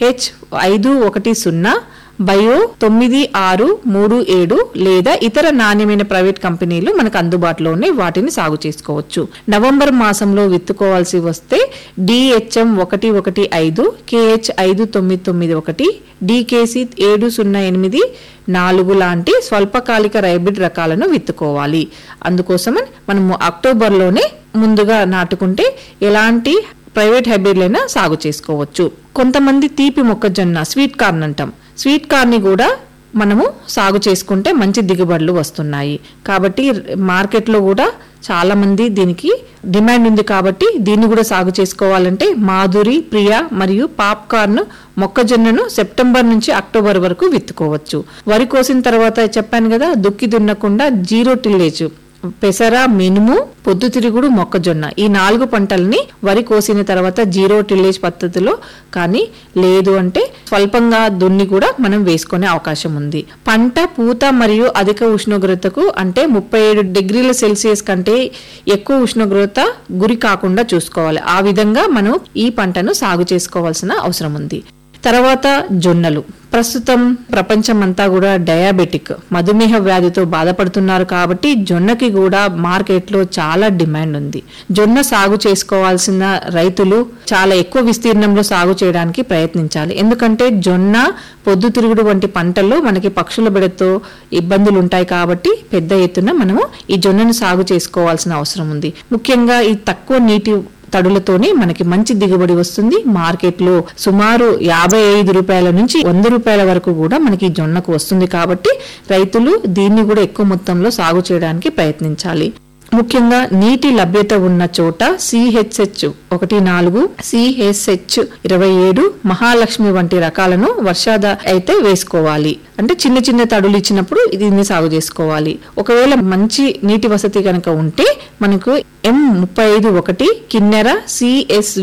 H ఐదు ఒకటి సున్నా బయో తొమ్మిది ఆరు మూడు ఏడు లేదా ఇతర నాణ్యమైన ప్రైవేట్ కంపెనీలు మనకు అందుబాటులో ఉన్నాయి వాటిని సాగు చేసుకోవచ్చు నవంబర్ మాసంలో విత్తుకోవాల్సి వస్తే డిహెచ్ఎం ఒకటి ఒకటి ఐదు కేహెచ్ ఐదు తొమ్మిది తొమ్మిది ఒకటి డికేసి ఏడు సున్నా ఎనిమిది నాలుగు లాంటి స్వల్పకాలిక రైబ్రిడ్ రకాలను విత్తుకోవాలి అందుకోసమని మనము అక్టోబర్లోనే ముందుగా నాటుకుంటే ఎలాంటి ప్రైవేట్ హైబ్రిడ్లైనా సాగు చేసుకోవచ్చు కొంతమంది తీపి మొక్కజొన్న స్వీట్ కార్న్ అంటాం స్వీట్ కార్న్ ని కూడా మనము సాగు చేసుకుంటే మంచి దిగుబడులు వస్తున్నాయి కాబట్టి మార్కెట్లో కూడా చాలా మంది దీనికి డిమాండ్ ఉంది కాబట్టి దీన్ని కూడా సాగు చేసుకోవాలంటే మాధురి ప్రియ మరియు పాప్కార్న్ మొక్కజొన్నను సెప్టెంబర్ నుంచి అక్టోబర్ వరకు విత్తుకోవచ్చు వరి కోసిన తర్వాత చెప్పాను కదా దుక్కి దున్నకుండా జీరో టిల్లేజ్ పెసర మినుము పొద్దుతిరుగుడు మొక్కజొన్న ఈ నాలుగు పంటల్ని వరి కోసిన తర్వాత జీరో టిల్లేజ్ పద్ధతిలో కానీ లేదు అంటే స్వల్పంగా దున్ని కూడా మనం వేసుకునే అవకాశం ఉంది పంట పూత మరియు అధిక ఉష్ణోగ్రతకు అంటే ముప్పై ఏడు డిగ్రీల సెల్సియస్ కంటే ఎక్కువ ఉష్ణోగ్రత గురి కాకుండా చూసుకోవాలి ఆ విధంగా మనం ఈ పంటను సాగు చేసుకోవాల్సిన అవసరం ఉంది తర్వాత జొన్నలు ప్రస్తుతం ప్రపంచమంతా కూడా డయాబెటిక్ మధుమేహ వ్యాధితో బాధపడుతున్నారు కాబట్టి జొన్నకి కూడా మార్కెట్లో చాలా డిమాండ్ ఉంది జొన్న సాగు చేసుకోవాల్సిన రైతులు చాలా ఎక్కువ విస్తీర్ణంలో సాగు చేయడానికి ప్రయత్నించాలి ఎందుకంటే జొన్న పొద్దుతిరుగుడు వంటి పంటల్లో మనకి పక్షుల బిడతో ఇబ్బందులు ఉంటాయి కాబట్టి పెద్ద ఎత్తున మనము ఈ జొన్నను సాగు చేసుకోవాల్సిన అవసరం ఉంది ముఖ్యంగా ఈ తక్కువ నీటి తడులతోనే మనకి మంచి దిగుబడి వస్తుంది మార్కెట్లో సుమారు యాభై ఐదు రూపాయల నుంచి వంద రూపాయల వరకు కూడా మనకి జొన్నకు వస్తుంది కాబట్టి రైతులు దీన్ని కూడా ఎక్కువ మొత్తంలో సాగు చేయడానికి ప్రయత్నించాలి ముఖ్యంగా నీటి లభ్యత ఉన్న చోట సిహెచ్హెచ్ ఒకటి నాలుగు సిహెచ్హెచ్ ఇరవై ఏడు మహాలక్ష్మి వంటి రకాలను వర్షాద అయితే వేసుకోవాలి అంటే చిన్న చిన్న తడులు ఇచ్చినప్పుడు దీన్ని సాగు చేసుకోవాలి ఒకవేళ మంచి నీటి వసతి కనుక ఉంటే మనకు ఎం ముప్పై ఐదు ఒకటి కిన్నెర సిఎస్